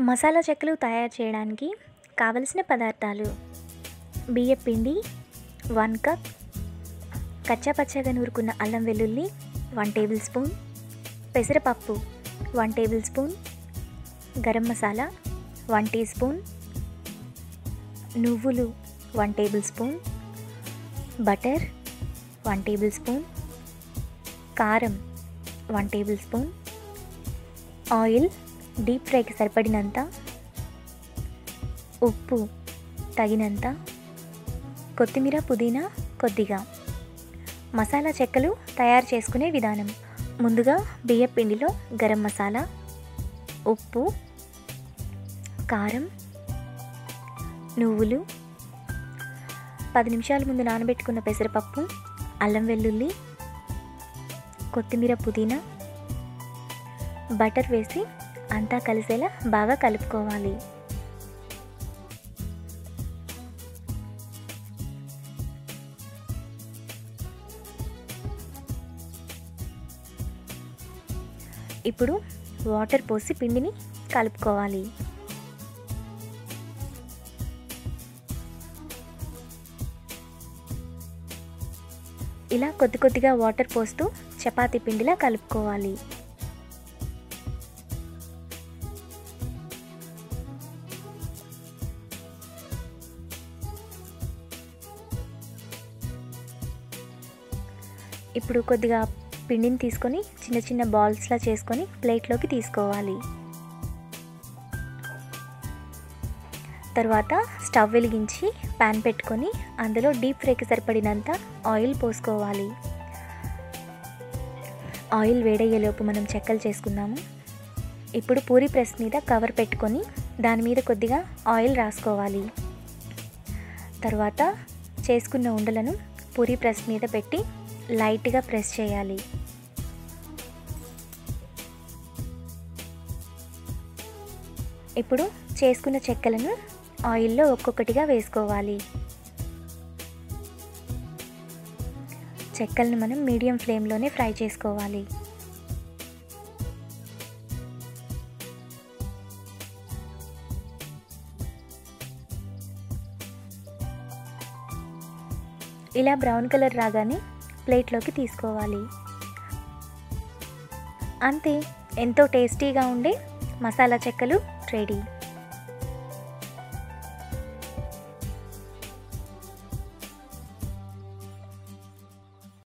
మసాలా చెక్కలు తయారు చేయడానికి కావలసిన పదార్థాలు బియ్య పిండి వన్ కప్ కచ్చా పచ్చగా నూరుకున్న అల్లం వెల్లుల్లి వన్ టేబుల్ స్పూన్ పెసరపప్పు one table spoon garam masala one tea spoon నువ్వులు one table spoon butter one table spoon కారం one table spoon oil deep ఫ్రైకి సరిపడినంత ఉప్పు తగినంత కొత్తిమీర పుదీనా కొద్దిగా మసాలా చెక్కలు తయారు చేసుకునే విధానం ముందుగా బియ్య పిండిలో గరం మసాలా ఉప్పు కారం నువ్వులు పది నిమిషాల ముందు నానబెట్టుకున్న పెసరపప్పు అల్లం వెల్లుల్లి కొత్తిమీర పుదీనా బటర్ వేసి అంతా కలిసేలా బాగా కలుపుకోవాలి ఇప్పుడు వాటర్ పోసి పిండిని కలుపుకోవాలి ఇలా కొద్ది కొద్దిగా వాటర్ పోస్తూ చపాతీ పిండిలా కలుపుకోవాలి ఇప్పుడు కొద్దిగా పిండిని తీసుకొని చిన్న చిన్న బాల్స్లా చేసుకొని ప్లేట్లోకి తీసుకోవాలి తర్వాత స్టవ్ వెలిగించి ప్యాన్ పెట్టుకొని అందులో డీప్ ఫ్రైకి సరిపడినంత ఆయిల్ పోసుకోవాలి ఆయిల్ వేడయ్యేలోపు మనం చెక్కలు చేసుకుందాము ఇప్పుడు పూరి ప్రెస్ మీద కవర్ పెట్టుకొని దాని మీద కొద్దిగా ఆయిల్ రాసుకోవాలి తర్వాత చేసుకున్న ఉండలను పూరి ప్రెస్ మీద పెట్టి లైట్గా ప్రెస్ చేయాలి ఇప్పుడు చేసుకున్న చెక్కలను ఆయిల్లో ఒక్కొక్కటిగా వేసుకోవాలి చెక్కలను మనం మీడియం ఫ్లేమ్లోనే ఫ్రై చేసుకోవాలి ఇలా బ్రౌన్ కలర్ రాగానే ప్లేట్లోకి తీసుకోవాలి అంతే ఎంతో టేస్టీగా ఉండే మసాలా చెక్కలు రెడీ